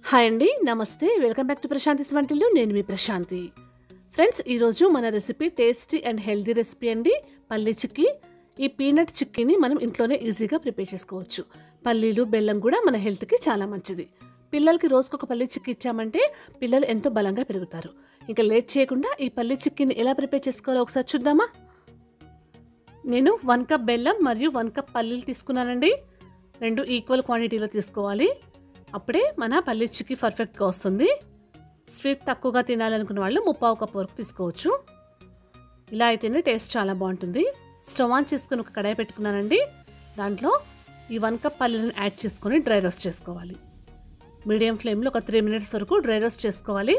hi అండి నమస్తే welcome back to Prashanti వంటిల్లు నేను మీ ప్రశాంతి ఫ్రెండ్స్ ఈరోజు మన recipe tasty and healthy recipe అండి పల్లి చిక్కీ ఈ పీనట్ చిక్కీని మనం ఇంట్లోనే ఈజీగా ప్రిపేర్ చేసుకోవచ్చు పల్లీలు బెల్లం కూడా మన హెల్త్కి చాలా మంచిది పిల్లలకి రోజుకు ఒక పల్లి చిక్కీ ఇచ్చామంటే పిల్లలు ఎంతో బలంగా పెరుగుతారు ఇంకా లేట్ చేయకుండా ఈ పల్లి చిక్కీని ఎలా ప్రిపేర్ చేసుకోవాలో ఒకసారి చూద్దామా నేను వన్ కప్ బెల్లం మరియు వన్ కప్ పల్లీలు తీసుకున్నానండి రెండు ఈక్వల్ క్వాంటిటీలో తీసుకోవాలి అప్పుడే మన పల్లి చిక్కీ పర్ఫెక్ట్గా వస్తుంది స్వీట్ తక్కువగా తినాలనుకున్న వాళ్ళు ముప్పావు కప్ వరకు తీసుకోవచ్చు ఇలా అయితేనే టేస్ట్ చాలా బాగుంటుంది స్టవ్ ఆన్ చేసుకుని ఒక కడాయి పెట్టుకున్నానండి దాంట్లో ఈ వన్ కప్ పల్లీలను యాడ్ చేసుకొని డ్రై రోస్ట్ చేసుకోవాలి మీడియం ఫ్లేమ్లో ఒక త్రీ మినిట్స్ వరకు డ్రై రోస్ట్ చేసుకోవాలి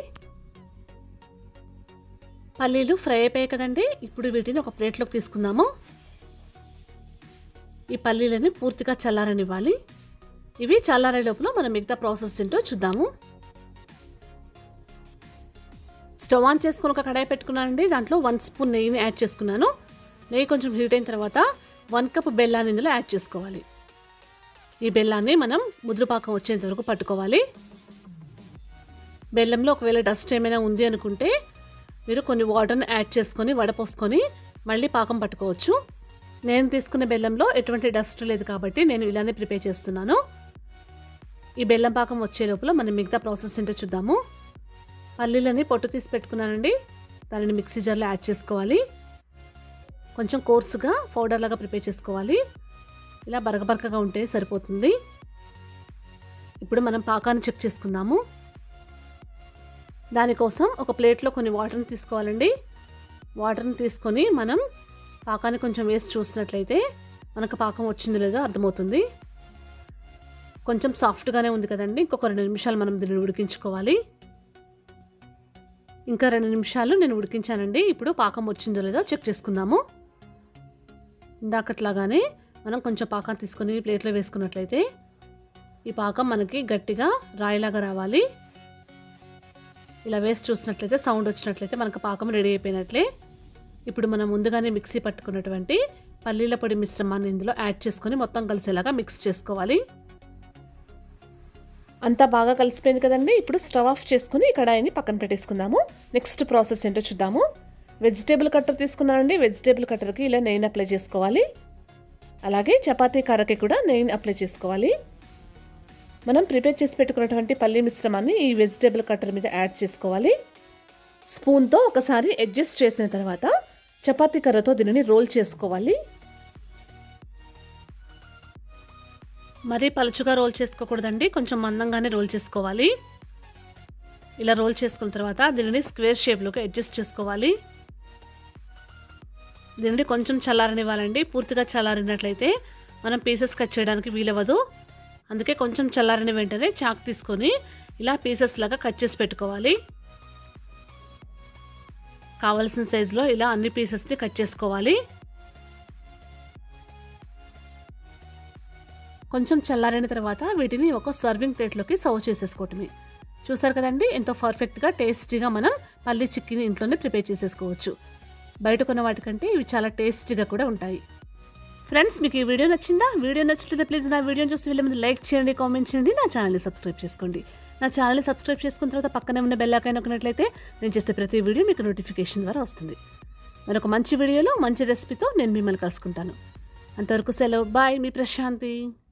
పల్లీలు ఫ్రై అయిపోయాయి కదండి ఇప్పుడు వీటిని ఒక ప్లేట్లోకి తీసుకుందాము ఈ పల్లీలని పూర్తిగా చల్లారనివ్వాలి ఇవి చల్లారే లోపల మనం మిగతా ప్రాసెస్ ఏంటో చూద్దాము స్టవ్ ఆన్ చేసుకుని ఒక కడాయి పెట్టుకున్నానండి దాంట్లో వన్ స్పూన్ నెయ్యిని యాడ్ చేసుకున్నాను నెయ్యి కొంచెం హీట్ అయిన తర్వాత వన్ కప్ బెల్లాన్ని ఇందులో యాడ్ చేసుకోవాలి ఈ బెల్లాన్ని మనం ముద్రపాకం వచ్చేంత వరకు పట్టుకోవాలి బెల్లంలో ఒకవేళ డస్ట్ ఏమైనా ఉంది అనుకుంటే మీరు కొన్ని వాటర్ని యాడ్ చేసుకొని వడపోసుకొని మళ్ళీ పాకం పట్టుకోవచ్చు నేను తీసుకున్న బెల్లంలో ఎటువంటి డస్ట్ లేదు కాబట్టి నేను ఇలానే ప్రిపేర్ చేస్తున్నాను ఈ బెల్లం పాకం వచ్చే లోపల మనం మిగతా ప్రాసెస్ ఏంటో చూద్దాము పల్లీలని పొట్టు తీసి పెట్టుకున్నానండి దానిని మిక్సీ జార్లో యాడ్ చేసుకోవాలి కొంచెం కోర్సుగా పౌడర్ లాగా ప్రిపేర్ చేసుకోవాలి ఇలా బరకబరకగా ఉంటే సరిపోతుంది ఇప్పుడు మనం పాకాన్ని చెక్ చేసుకుందాము దానికోసం ఒక ప్లేట్లో కొన్ని వాటర్ని తీసుకోవాలండి వాటర్ని తీసుకొని మనం పాకాన్ని కొంచెం వేసి చూసినట్లయితే మనకు పాకం వచ్చిందో లేదో అర్థమవుతుంది కొంచెం సాఫ్ట్గానే ఉంది కదండి ఇంకొక రెండు నిమిషాలు మనం దీన్ని ఉడికించుకోవాలి ఇంకా రెండు నిమిషాలు నేను ఉడికించానండి ఇప్పుడు పాకం వచ్చిందో లేదో చెక్ చేసుకుందాము ఇందాకట్లాగానే మనం కొంచెం పాకం తీసుకొని ప్లేట్లో వేసుకున్నట్లయితే ఈ పాకం మనకి గట్టిగా రాయిలాగా రావాలి ఇలా వేసి చూసినట్లయితే సౌండ్ వచ్చినట్లయితే మనకు పాకం రెడీ అయిపోయినట్లే ఇప్పుడు మనం ముందుగానే మిక్సీ పట్టుకున్నటువంటి పల్లీల పొడి మిశ్రమాన్ని ఇందులో యాడ్ చేసుకొని మొత్తం కలిసేలాగా మిక్స్ చేసుకోవాలి అంతా బాగా కలిసిపోయింది కదండి ఇప్పుడు స్టవ్ ఆఫ్ చేసుకుని ఈ కడాయిని పక్కన పెట్టేసుకుందాము నెక్స్ట్ ప్రాసెస్ ఏంటో చూద్దాము వెజిటేబుల్ కట్టర్ తీసుకున్నానండి వెజిటేబుల్ కట్టర్కి ఇలా నెయ్యిని అప్లై చేసుకోవాలి అలాగే చపాతీ కర్రకి కూడా నెయ్యిని అప్లై చేసుకోవాలి మనం ప్రిపేర్ చేసి పెట్టుకున్నటువంటి పల్లీ మిశ్రమాన్ని ఈ వెజిటేబుల్ కట్టర్ మీద యాడ్ చేసుకోవాలి స్పూన్తో ఒకసారి అడ్జస్ట్ చేసిన తర్వాత చపాతీ కర్రతో దీనిని రోల్ చేసుకోవాలి మరీ పలుచుగా రోల్ చేసుకోకూడదండి కొంచెం మందంగానే రోల్ చేసుకోవాలి ఇలా రోల్ చేసుకున్న తర్వాత దీనిని స్క్వేర్ షేప్లోకి అడ్జస్ట్ చేసుకోవాలి దీనిని కొంచెం చల్లారనివ్వాలండి పూర్తిగా చల్లారినట్లయితే మనం పీసెస్ కట్ చేయడానికి వీలవ్వదు అందుకే కొంచెం చల్లారిన వెంటనే చాక్ తీసుకొని ఇలా పీసెస్ లాగా కట్ చేసి పెట్టుకోవాలి కావలసిన సైజులో ఇలా అన్ని పీసెస్ని కట్ చేసుకోవాలి కొంచెం చల్లారిన తర్వాత వీటిని ఒక సర్వింగ్ ప్లేట్లోకి సర్వ్ చేసేసుకోవటమే చూసారు కదండి ఎంతో పర్ఫెక్ట్గా టేస్టీగా మనం పల్లి చిక్కీని ఇంట్లోనే ప్రిపేర్ చేసేసుకోవచ్చు బయట కొన్న వాటికంటే ఇవి చాలా టేస్టీగా కూడా ఉంటాయి ఫ్రెండ్స్ మీకు ఈ వీడియో నచ్చిందా వీడియో నచ్చితే ప్లీజ్ నా వీడియోని చూసి వెళ్ళే ముందు లైక్ చేయండి కామెంట్ చేయండి నా ఛానల్ని సబ్స్క్రైబ్ చేసుకోండి నా ఛానల్ని సబ్స్క్రైబ్ చేసుకున్న తర్వాత పక్కనే ఉన్న బెల్ ఐకాన్ నొక్కినట్లయితే నేను చేస్తే ప్రతి వీడియో మీకు నోటిఫికేషన్ ద్వారా వస్తుంది మరొక మంచి వీడియోలో మంచి రెసిపీతో నేను మిమ్మల్ని కలుసుకుంటాను అంతవరకు సెలవు బాయ్ మీ ప్రశాంతి